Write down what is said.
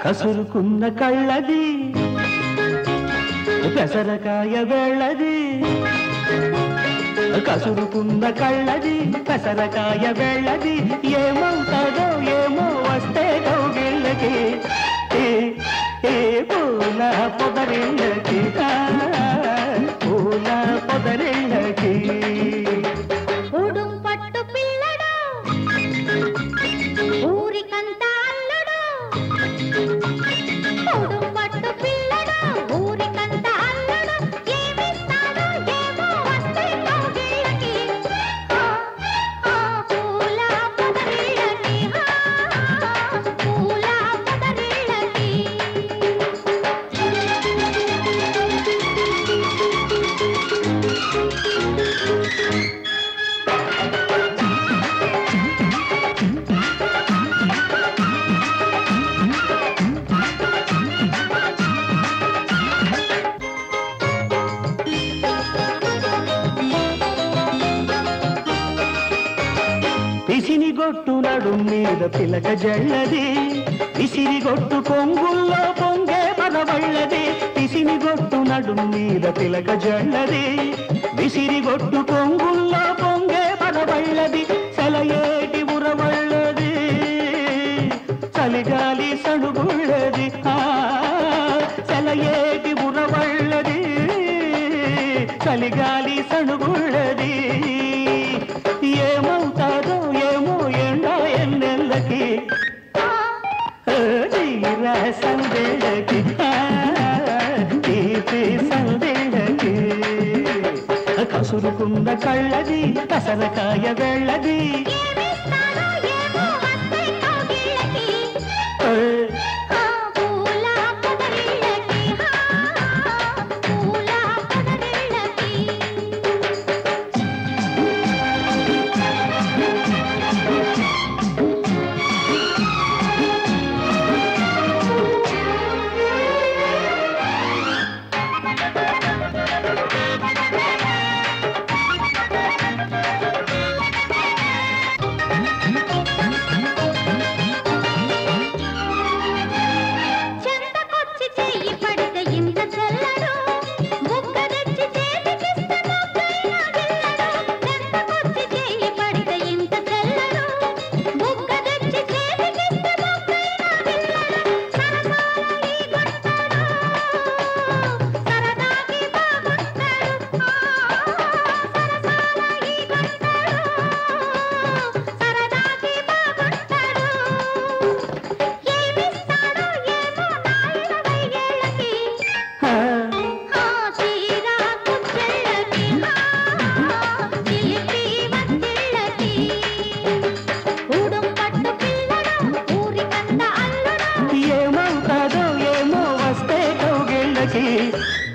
కసురుకున్న కళ్ళది పెసరకాయ వెళ్ళది కసురుకున్న కళ్ళది పెసరకాయ వెళ్ళది ఏమవుతాడో ఏమో వస్తే కౌగిళ్ళకి ఏ ఏ పూల పొదరిళ్ళకి ఆ, పూల పొదరిళ్ళకి ఉడుం పట్టు పిల్లడు ఊరికంతా అల్లుడు ఉడుం పట్టు పిల్లడు ఊరికంతా అల్లుడు ఏమిస్తాడో ఏమో వస్తే కౌగిళ్ళకి ఆ, ఆ, పూల పొదరిళ్ళకి ఆ, పూల పొదరిళ్ళకి పిసిని గొట్టు నడు మీద పిలక జల్లది పిసిరి గొట్టు కొంగుల్లో పొంగే పదవళ్ళది పిసిని గొట్టు నడు మీద పిలక జల్లది విసిరి గొట్టు కొంగుల్లో పొంగే పదవళ్ళది సెలయేటి ఉరవళ్ళది చలిగాలి సడుగుళ్ళది ఆ సెలయేటి ఉరవళ్ళది చలిగాలి సడుగుళ్ళది ఏమవుతాదో ఏమో ఎండా ఎన్నెల్లకి తీరా సందేళ్ళకి తీపి సందేళ్ళకి కసురుకున్న కళ్ళది కసరకాయ వెళ్ళది ఏమిస్తాడో ఏమో వస్తే కౌగిళ్ళకి ఆ పూల పొదరిళ్ళకి ఆ పూల పొదరిళ్ళకి చెంతకొచ్చి చెయ్యి పడితే ఇంత చల్లడు బుగ్గ తెచ్చి చేతికిస్తే మొక్కైనా గిల్లడు చెంతకొచ్చి చెయ్యి పడితే ఇంత చల్లడు బుగ్గ తెచ్చి చేతికిస్తే మొక్కైనా గిల్లడు సరసాల ఈ గొంతడు సరదాకి బాగుంటాడు సరసాల ఈ గొంతడు సరదాకి బాగుంటాడు ఏమిస్తాడో ఏమో నా ఇరవై ఏళ్ళకి ఆ, ఆ తీరా కుచ్చెళ్ళకి ఆ చిలిపి వత్తిళ్ళకి ఊడుం పట్టు పిల్లడు ఊరికంత అల్లుడు ఏమవుతాదో ఏమో వస్తే కౌగిళ్ళకి